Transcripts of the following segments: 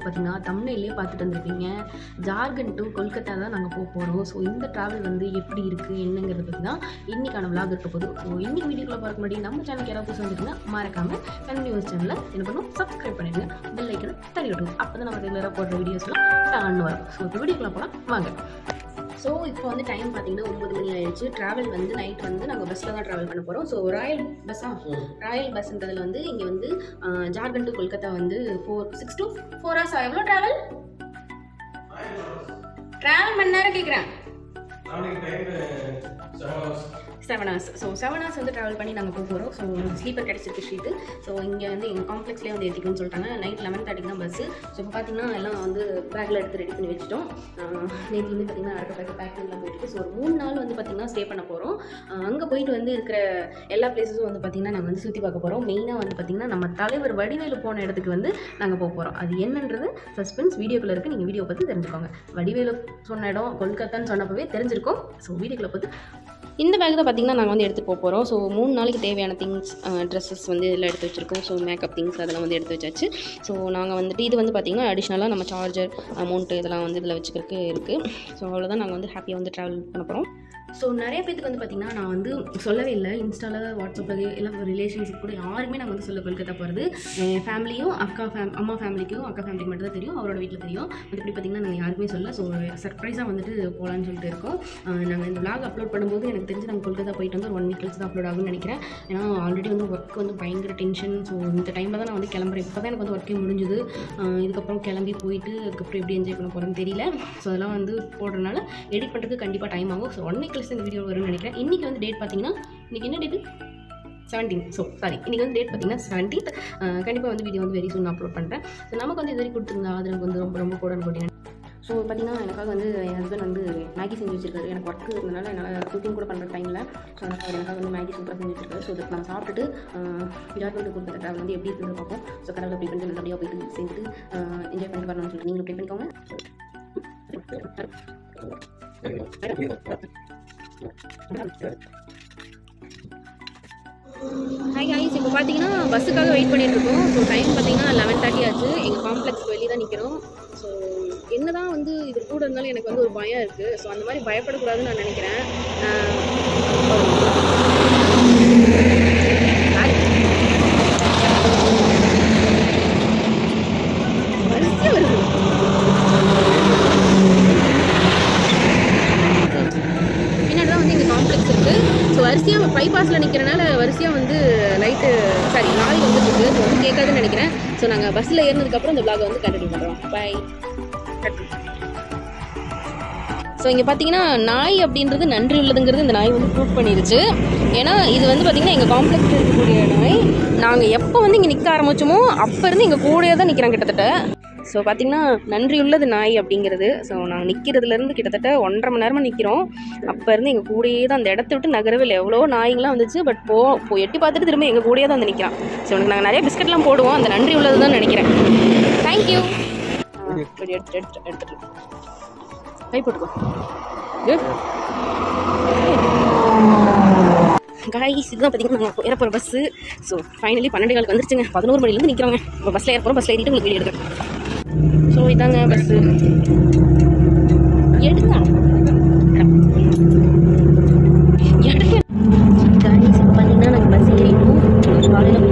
பார்த்தீங்கன்னா தமிழ்லேயே பார்த்துட்டு வந்திருப்பீங்க ஜார்க்கண்ட் டு கொல்கத்தா தான் நாங்கள் போக போகிறோம் ஸோ இந்த ட்ராவல் வந்து எப்படி இருக்குது என்னங்கிறத பற்றி தான் இன்றைக்கான விளாக் இருக்க போகுது ஸோ இன்னைக்கு வீடியோக்குள்ள பார்க்க முன்னாடி நம்ம சேனலுக்கு யாராவது புதுசு வந்துருக்குன்னா மறக்காமல் கண் நியூஸ் சேனலில் என்ன பண்ணும் சப்ஸ்கிரைப் பண்ணிடுங்க பெல் ஐக்கனை தள்ளி விட்டுருங்க அப்போ தான் நம்ம ரெகுலராக போடுற வீடியோஸ்லாம் டான்னு வரும் ஸோ இப்போ வீடியோக்குள்ள போகலாம் வாங்க ஸோ இப்போ வந்து டைம் பார்த்தீங்கன்னா ஒன்பது மணி ஆயிடுச்சு ட்ராவல் வந்து நைட் வந்து நாங்கள் பஸ்ஸில் தான் ட்ராவல் பண்ண போகிறோம் ஸோ ராயல் பஸ்ஸா ராயல் பஸ்ன்றதுல வந்து இங்கே வந்து ஆஹ், ஜார்க்கண்ட் டு கொல்கத்தா வந்து four six to four hours எவ்வளோ ட்ராவல் ட்ராவல் மணி நேரம் கேட்குறேன் seven hours so seven hours வந்து ட்ராவல் பண்ணி நாங்கள் போக போகிறோம் ஸோ ஸ்லீப்பர் கிடச்சிருக்கு ஷீட்டு ஸோ இங்கே வந்து எங்கள் காம்ப்ளெக்ஸ்லேயே வந்து ஏற்றிக்கணும்னு சொல்லிட்டாங்க நைட் லெவன் தேர்ட்டிக்கு தான் பஸ்ஸு ஸோ இப்போ பார்த்தீங்கன்னா எல்லாம் வந்து பேக்கில் எடுத்து ரெடி பண்ணி வச்சுட்டோம் நேற்று வந்து பார்த்தீங்கன்னா அடுத்த பேக் பேக்கிங்லாம் போயிட்டு ஸோ ஒரு மூணு நாள் வந்து பார்த்தீங்கன்னா ஸ்டே பண்ண போகிறோம் அங்கே போயிட்டு வந்து இருக்கிற எல்லா பிளேஸஸும் வந்து பார்த்தீங்கன்னா நாங்கள் வந்து சுற்றி பார்க்க போகிறோம் மெயினாக வந்து பார்த்தீங்கன்னா நம்ம தலைவர் வடிவேலு போன இடத்துக்கு வந்து நாங்கள் போக போகிறோம் அது என்னன்றது சஸ்பென்ஸ் வீடியோக்குள்ள இருக்குது நீங்கள் வீடியோ பற்றி தெரிஞ்சுக்கோங்க வடிவேலு சொன்ன இடம் கொல்கத்தான்னு சொன்னப்பவே தெரிஞ்சிருக்கும் ஸோ வீடியோக்குள்ள பார்த்து இந்த பேக் தான் பார்த்தீங்கன்னா நாங்கள் வந்து எடுத்துகிட்டு போக போகிறோம் ஸோ மூணு நாளைக்கு தேவையான திங்ஸ் ட்ரெஸ்ஸஸ் வந்து இதில் எடுத்து வச்சுருக்கோம் ஸோ மேக்கப் திங்ஸ் அதெல்லாம் வந்து எடுத்து வச்சாச்சு ஸோ நாங்கள் வந்துட்டு இது வந்து பார்த்திங்கன்னா அடிஷ்னலாக நம்ம சார்ஜர் அமௌண்ட்டு இதெல்லாம் வந்து இதில் வச்சுக்கிறதுக்கு இருக்குது ஸோ அவ்வளோதான் நாங்கள் வந்து ஹாப்பியாக வந்து ட்ராவல் பண்ண போகிறோம் ஸோ நிறைய பேத்துக்கு வந்து பார்த்திங்கன்னா நான் வந்து சொல்லவே இல்லை இன்ஸ்டாவில் வாட்ஸ்அப்பில் எல்லாம் ரிலேஷன்ஷிப் கூட யாருமே நாங்கள் வந்து சொல்ல கொல்கத்தா போகிறது என் ஃபேமிலியும் அக்கா ஃபேம் அம்மா ஃபேமிலிக்கும் அக்கா ஃபேமிலிக்கு மட்டும் தான் தெரியும் அவரோட வீட்டில் தெரியும் மற்றபடி பார்த்திங்கன்னா நாங்கள் யாருக்குமே சொல்ல ஸோ சர்ப்ரைஸாக வந்துட்டு போகலான்னு சொல்லிட்டு இருக்கோம் நாங்கள் இந்த vlog அப்லோட் பண்ணும்போது எனக்கு தெரிஞ்சு நாங்கள் கொல்கத்தா போயிட்டு வந்து ஒரு ஒன் வீக் கழிச்சு தான் அப்லோட் ஆகும்னு நினைக்கிறேன் ஏன்னா ஆல்ரெடி வந்து ஒர்க் வந்து பயங்கர டென்ஷன் ஸோ இந்த டைமில் தான் நான் வந்து கிளம்புறேன் இப்போ தான் எனக்கு வந்து ஒர்க்கே முடிஞ்சுது ஆஹ் இதுக்கப்புறம் கிளம்பி போயிட்டு அதுக்கப்புறம் எப்படி என்ஜாய் பண்ண போகிறேன்னு தெரியல ஸோ அதெல்லாம் வந்து போடுறதுனால எடிட் பண்ணுறதுக்கு கண்டிப்பாக டைம் ஆகும் ஸோ ஒன் வீக் கழிச்சு இந்த வீடியோ வரும்னு நினைக்கிறேன் இன்றைக்கி வந்து டேட் பார்த்தீங்கன்னா இன்றைக்கி என்ன டேட்டு செவன்டீன் ஸோ சாரி இன்றைக்கி வந்து டேட் பார்த்தீங்கன்னா செவன்டீன்த் கண்டிப்பாக வந்து வீடியோ வந்து வெரி சூன் அப்லோட் பண்ணுறேன் ஸோ நமக்கு வந்து இது வரைக்கும் கொடுத்துருங்க அது எனக்கு வந்து ரொம்ப ரொம்ப கூட போட்டீங்க ஸோ பார்த்தீங்கன்னா எனக்காக வந்து என் ஹஸ்பண்ட் வந்து மேகி செஞ்சு வச்சிருக்காரு எனக்கு ஒர்க் இருந்தனால என்னால் குக்கிங் கூட பண்ணுற டைமில் ஸோ அதனால் அவர் எனக்காக வந்து மேகி சூப்பராக செஞ்சு வச்சிருக்காரு ஸோ இதுக்கு நம்ம சாப்பிட்டுட்டு ஜார்க்கண்ட் கொடுத்த ட்ராவல் வந்து எப்படி இருக்குன்னு பார்ப்போம் ஸோ கடலில் ப்ளே பண்ணிட்டு நல்லபடியாக போயிட்டு சேர்ந்துட்டு என்ஜாய் பண்ணிட்டு வரணும்னு சொல்லிட்டு நீங்களும் ப்ளே பண்ணிக்கோங்க ஹாய் ஹாய்ஸ் இப்போ பார்த்தீங்கன்னா பஸ்ஸுக்காக வெயிட் பண்ணிட்டு இருக்கோம் ஸோ டைம் பார்த்தீங்கன்னா லெவன் தேர்ட்டி ஆச்சு எங்கள் காம்ப்ளெக்ஸ் வெளியே தான் நிற்கிறோம் ஸோ என்னதான் வந்து இது கூட இருந்தாலும் எனக்கு வந்து ஒரு பயம் இருக்குது ஸோ அந்த மாதிரி பயப்படக்கூடாதுன்னு நான் நினைக்கிறேன் வரிசையா வருது. பின்னாடி தான் வந்து எங்கள் காம்ப்ளெக்ஸ் இருக்குது ஸோ வரிசையாக பைபாஸில் நிற்கிறனால வரிசையாக வந்து லைட்டு சாரி நாய் வந்துட்டு இருக்கு ஸோ வந்து கேட்காதுன்னு நினைக்கிறேன் ஸோ நாங்கள் பஸ்ஸில் ஏறினதுக்கப்புறம் இந்த vlog வந்து கண்டினியூ பண்ணுறோம் பை ஸோ இங்கே பார்த்தீங்கன்னா நாய் அப்படின்றது நன்றி உள்ளதுங்கிறது இந்த நாய் வந்து ப்ரூவ் பண்ணிருச்சு ஏன்னா இது வந்து பார்த்தீங்கன்னா எங்கள் காம்ப்ளெக்ஸில் இருக்கக்கூடிய நாய் நாங்கள் எப்போ வந்து இங்கே நிற்க ஆரம்பிச்சோமோ அப்போ இருந்து எங்கள் கூடயே தான் நிற்கிறோம் கிட்டத்தட்ட ஸோ பார்த்தீங்கன்னா நன்றி உள்ளது நாய் அப்படிங்கிறது ஸோ நாங்கள் நிற்கிறதுலேருந்து கிட்டத்தட்ட ஒன்றரை மணி நேரமாக நிற்கிறோம் அப்போ இருந்து எங்கள் கூடயே தான் அந்த இடத்த விட்டு நகரவே இல்லை எவ்வளோ நாய்ங்களாம் வந்துச்சு பட் போ போ எட்டி பார்த்துட்டு திரும்ப எங்கள் கூடயே தான் வந்து நிற்கிறான் ஸோ உனக்கு நாங்கள் நிறைய பிஸ்கட்லாம் போடுவோம் அந்த நன்றி உள்ளது தான் நினைக்கிறேன் தேங்க்யூ எடுத்து எடுத்து எடுத்துட்டு கை போட்டுக்கோ காய்ஸ் இதுதான் பார்த்தீங்கன்னா நாங்கள் ஏற போகிற பஸ்ஸு ஸோ ஃபைனலி பன்னெண்டு காலுக்கு வந்துருச்சுங்க பதினோரு மணிலேருந்து நிற்கிறோங்க இப்போ பஸ்ஸில் ஏற போகிறோம் பஸ்ஸில் ஏறிட்டு உங்களுக்கு வீடியோ எடுக்கிறேன் ஸோ இதாங்க பஸ்ஸு எடுங்க எடுங்க காய்ஸ் இப்போ பார்த்தீங்கன்னா நாங்கள் பஸ் ஏறிட்டோம் காலையில்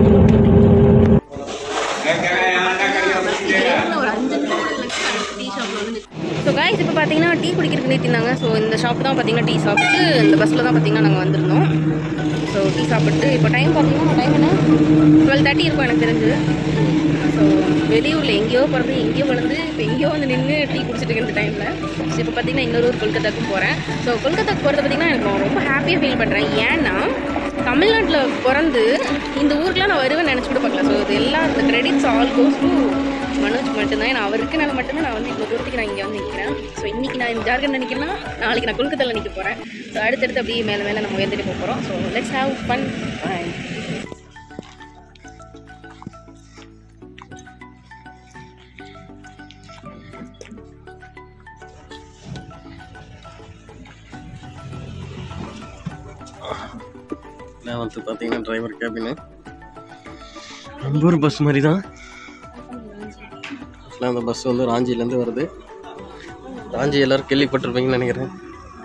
ஒரு அஞ்சு டீ ஷாப்பில் வந்து ஸோ காய்ஸ் இப்போ பார்த்தீங்கன்னா டீ குடிக்கிறதுக்கு நிறுத்தினாங்க ஸோ இந்த ஷாப் தான் பார்த்தீங்கன்னா டீ சாப்பிட்டு இந்த பஸ்ஸில் தான் பார்த்தீங்கன்னா நாங்கள் வந்திருந்தோம் ஸோ டீ சாப்பிட்டு இப்போ டைம் பார்த்தீங்கன்னா டைம் என்ன டுவெல் தேர்ட்டி இருக்கும் எனக்கு தெரிஞ்சு ஸோ வெளியூரில் எங்கேயோ பிறந்து எங்கேயோ வளர்ந்து இப்போ எங்கேயோ வந்து நின்று டீ குடிச்சிட்டு இருக்க இந்த டைமில் ஸோ இப்போ பார்த்தீங்கன்னா இன்னொரு ஊர் கொல்கத்தாக்கு போகிறேன் ஸோ கொல்கத்தாக்கு போகிறது பார்த்தீங்கன்னா எனக்கு நான் ரொம்ப ஹாப்பியாக ஃபீல் பண்ணுறேன் ஏன்னா தமிழ்நாட்டில் பிறந்து இந்த ஊருக்குலாம் நான் வருவேன் நினச்சி கூட பார்க்கல ஸோ இது எல்லாம் இந்த credits all goes to Manoj மட்டும்தான் ஏன்னா அவர் இருக்கனால மட்டும்தான் நான் வந்து இவ்வளோ தூரத்துக்கு நான் இங்கே வந்து நிற்கிறேன் ஸோ இன்றைக்கி நான் இந்த ஜார்க்கண்ட் நினைக்கிறேன்னா நாளைக்கு நான் கொல்கத்தாவில் நிற்க போகிறேன் ஸோ அடுத்தடுத்து அப்படியே மேலே மேலே நம்ம உயர்ந்துட்டு போக போகிறோம் so let's have fun eleventh பார்த்தீங்கன்னா டிரைவர் கேபினு நம்ம ஊர் பஸ் மாதிரி தான் ஆக்சுவலாக அந்த பஸ் வந்து ராஞ்சிலேருந்து வருது ராஞ்சி எல்லாரும் கேள்விப்பட்டிருப்பீங்கன்னு நினைக்கிறேன்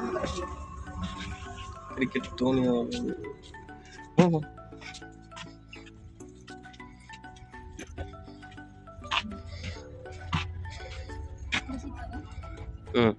கிரிக்கெட் தோனி ஆமாம் ம்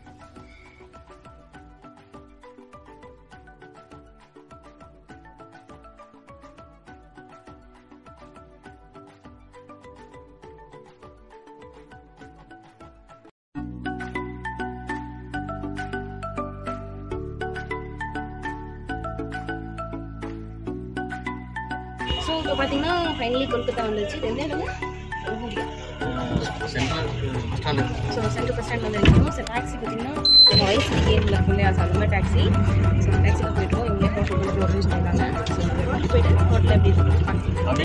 ஸோ இப்போ பார்த்தீங்கன்னா ஃபைனலி கொல்கத்தா வந்துச்சு இது எந்த இடம் உகுரியா central bus stand so central bus stand வந்து இருக்கணும் ஸோ டாக்ஸி பார்த்தீங்கன்னா நம்ம வயசு கேமில் இருக்கும் இல்லையா ஸோ அந்த மாதிரி டாக்ஸி ஸோ டாக்ஸியில் போயிட்டோம் இங்கே ஹோட்டல் கொண்டு வரும்னு சொல்லியிருந்தாங்க ஸோ போயிட்டு ஹோட்டலில் எப்படி இருக்குன்னு பார்க்கலாம் அப்படியே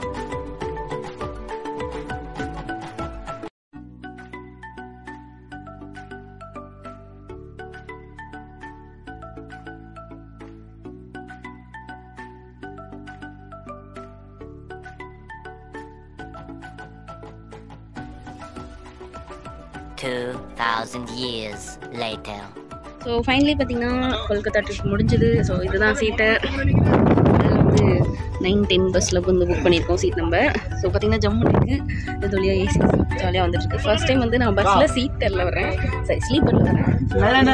Two thousand years later. So finally பார்த்தீங்கன்னா கொல்கத்தா ட்ரிப் முடிஞ்சது ஸோ இதுதான் சீட்டு அதில் வந்து நைன் டென் பஸ்ஸில் வந்து புக் பண்ணியிருக்கோம் சீட் நம்பர் ஸோ பார்த்தீங்கன்னா ஜம்மு இருக்கு இது வழியாக ஏசி ஜாலியாக வந்துட்டு இருக்கு ஃபர்ஸ்ட் டைம் வந்து நான் பஸ்ஸில் சீட்டரில் வரேன் சரி ஸ்லீப்பரில் வரேன்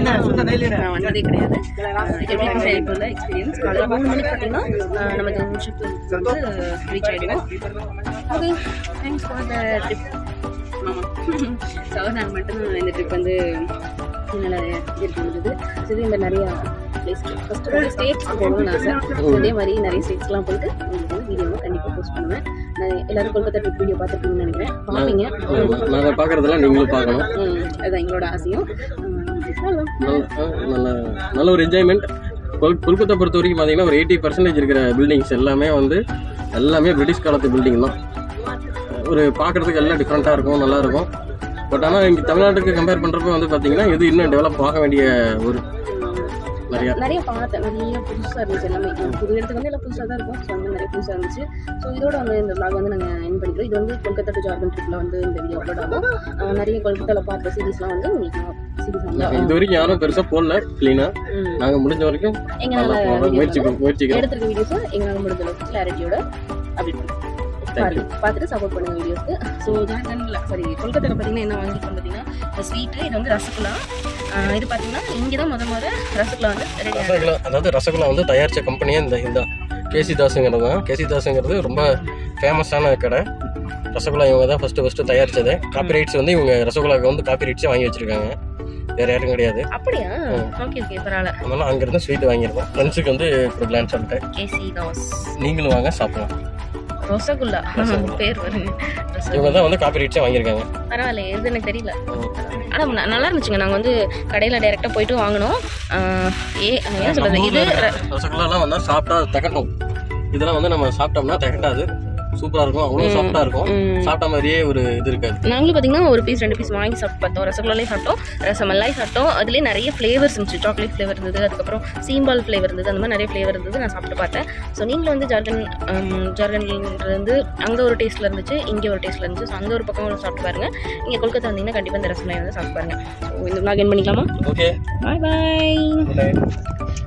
நான் வந்ததே கிடையாது எப்படி இருந்துச்சு எனக்கு உள்ள எக்ஸ்பீரியன்ஸ் காலையில் மூணு மணிக்கு பார்த்தீங்கன்னா ஆஹ், நம்ம ஜம்ஷெட்க்கு வந்து ரீச் ஆகிடுவோம் okay thanks for the trip ஆமாம் ஸோ நான் மட்டும்தான் இந்த ட்ரிப் வந்து நல்லா இருக்க முடியுது ஸோ இதே மாதிரி நிறையா பிளேஸ் ஃபஸ்ட்டு வந்து ஸ்டேட்ஸ்க்கு போகணும்னு ஆசை ஸோ இதே மாதிரி நிறைய ஸ்டேட்ஸ்லாம் போயிட்டு உங்களுக்கு வந்து வீடியோ கண்டிப்பாக போஸ்ட் பண்ணுவேன் நான் எல்லாரும் கொல்கத்தா ட்ரிப் வீடியோ பார்த்துருப்பீங்கன்னு நினைக்கிறேன் பார்ப்பீங்க நாங்கள் பார்க்குறதெல்லாம் நீங்களும் பார்க்கணும் ம், அதுதான் எங்களோட ஆசையும் ம், நல்ல ஆ, நல்ல நல்ல ஒரு என்ஜாய்மெண்ட் கொல் கொல்கத்தா பொறுத்த வரைக்கும் பார்த்தீங்கன்னா ஒரு எயிட்டி பர்சன்டேஜ் இருக்கிற பில்டிங்ஸ் எல்லாமே வந்து எல்லாமே பிரிட்டிஷ் காலத்து பில்டிங் தான் ஒரு பார்க்குறதுக்கு எல்லாம் டிஃப்ரெண்ட்டாக இருக்கும் நல்லா இருக்கும் பட் ஆனால் இங்கே தமிழ்நாட்டுக்கு கம்பேர் பண்ணுறப்ப வந்து பார்த்தீங்கன்னா இது இன்னும் டெவலப் ஆக வேண்டிய ஒரு நிறையா நிறைய பார்த்தேன் நிறைய புதுசாக இருந்துச்சு எல்லாமே எனக்கு புது இடத்துக்கு வந்து எல்லாம் புதுசாக தான் இருக்கும் ஸோ அந்த நிறைய புதுசாக இருந்துச்சு ஸோ இதோட வந்து இந்த vlog வந்து நாங்கள் என் பண்ணிக்கிறோம் இது வந்து கொல்கத்தா டு ஜார்க்கண்ட் ட்ரிப்பில் வந்து இந்த வீடியோ அப்லோட் ஆகும் அஹ் நிறைய கொல்கத்தாவில் பார்த்த சீரீஸ்லாம் வந்து உங்களுக்கு சீரீஸ் வந்து இது வரைக்கும் யாரும் பெருசாக போடல க்ளீனாக ம். நாங்கள் முடிஞ்ச வரைக்கும் நல்லா எங்களால் போட முயற்சி முயற்சிக்கிறோம் எடுத்திருக்க வீடியோஸை எங்களால் முடிஞ்ச அளவுக்கு கிளாரிட்டியோட அப்டேட் பண்ணுறோம் தேங்க்யூ பாருங்க பார்த்துட்டு சப்போர்ட் பண்ணுங்க வீடியோஸ்க்கு ஸோ ஜார்க்கண்டில் சாரி கொல்கத்தாவில் பார்த்தீங்கன்னா என்ன வாங்கிட்டு பார்த்தீங்கன்னா ஸ்வீட்டு இது வந்து ரசகுல்லா அஹ் இது பார்த்தீங்கன்னா இங்கே தான் முத முத ரசகுல்லா வந்து ரெடி ரசகுல்லா அதாவது ரசகுல்லா வந்து தயாரித்த கம்பெனியே இந்த இந்த கேசி தாஸுங்கிறது தான் கேசி தாஸுங்கிறது ரொம்ப ஃபேமஸான கடை ரசகுல்லா இவங்க தான் ஃபஸ்ட்டு ஃபஸ்ட்டு தயாரித்தது காப்பிரைட்ஸ் வந்து இவங்க ரசகுல்லாவுக்கு வந்து காப்பிரைட்ஸே வாங்கி வச்சிருக்காங்க வேறு யாரும் கிடையாது அப்படியா ஓகே ஓகே பரவாயில்ல அதனால அங்கேருந்து ஸ்வீட் வாங்கியிருக்கோம் ஃப்ரெண்ட்ஸுக்கு வந்து கொடுக்கலான்னு சொல்லிட்டு கேசி தாஸ் நீங்களும் வாங்க சாப்பிடலாம் ரசகுல்லா பேர் வருங்க ரசகுல்லா இவங்க தான் வந்து காப்பிரைட்ஸே வாங்கியிருக்காங்க பரவாயில்ல இது எனக்கு தெரியல ம். ஆனால் ந- நல்லா இருந்துச்சுங்க நாங்கள் வந்து கடையில் டைரெக்டாக போயிட்டு வாங்கினோம் ஆஹ் ஏ என்ன சொல்கிறது நம்ம இது ஊர்ல இருக்கிற ரசகுல்லாலாம் வந்தால் சாப்பிட்டா திகட்டும் இதெல்லாம் வந்து நம்ம சாப்பிட்டோம்னா திகட்டாது சூப்பராக இருக்கும் அவ்வளோ சாஃப்டாக இருக்கும் ம். சாப்பிட்ட மாதிரியே ஒரு இது இருக்காது நாங்களும் பார்த்தீங்கன்னா ஒரு பீஸ் ரெண்டு பீஸ் வாங்கி சாப்பிட்டு பார்த்தோம் ரசகுல்லாலே சாப்பிட்டோம் ரசமல்லாய் சாப்பிட்டோம் அதுலேயே நிறைய ஃப்ளேவர்ஸ் இருந்துச்சு சாக்லேட் ஃப்ளேவர் இருந்தது அதுக்கப்புறம் சீம்பால் ஃப்ளேவர் இருந்தது அந்த மாதிரி நிறைய ஃப்ளேவர் இருந்தது நான் சாப்பிட்டு பார்த்தேன் ஸோ நீங்களும் வந்து ஜார்க்கண்ட் ஜார்க்கண்ட்லேருந்து வந்து அங்கே ஒரு டேஸ்ட்டில் இருந்துச்சு இங்கே ஒரு டேஸ்ட்டில் இருந்துச்சு ஸோ அங்கே ஒரு பக்கம் ஒரு சாப்பிட்டு பாருங்க இங்கே கொல்கத்தா வந்தீங்கன்னா கண்டிப்பாக இந்த ரசமலாய் வந்து சாப்பிட்டு பாருங்க ஸோ இந்த vlog end பண்ணிக்கலாமா ஓகே பாய் பாய்